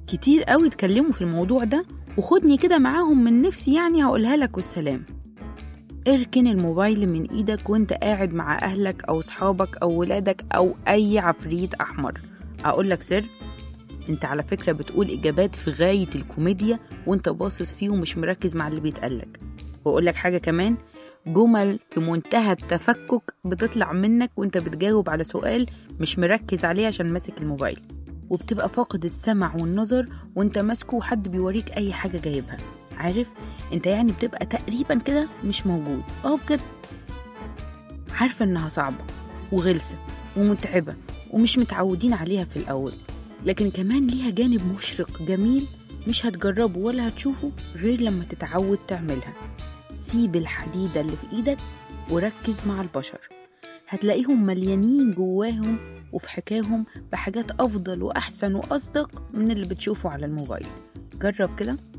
كتير قوي اتكلموا في الموضوع ده وخدني كده معاهم من نفسي يعني هقولها لك والسلام اركن الموبايل من ايدك وانت قاعد مع اهلك او صحابك او ولادك او اي عفريت احمر اقول لك سر انت على فكرة بتقول اجابات في غاية الكوميديا وانت باصص فيه ومش مركز مع اللي بيتقالك واقول لك حاجة كمان جمل في منتهى التفكك بتطلع منك وانت بتجاوب على سؤال مش مركز عليه عشان ماسك الموبايل وبتبقى فاقد السمع والنظر وانت ماسكه وحد بيوريك اي حاجة جايبها عارف انت يعني بتبقى تقريبا كده مش موجود اه بجد عارفة انها صعبة وغلسة ومتعبة ومش متعودين عليها في الأول لكن كمان ليها جانب مشرق جميل مش هتجربه ولا هتشوفه غير لما تتعود تعملها سيب الحديدة اللي في إيدك وركز مع البشر هتلاقيهم مليانين جواهم وفي حكاهم بحاجات أفضل وأحسن وأصدق من اللي بتشوفه على الموبايل جرب كده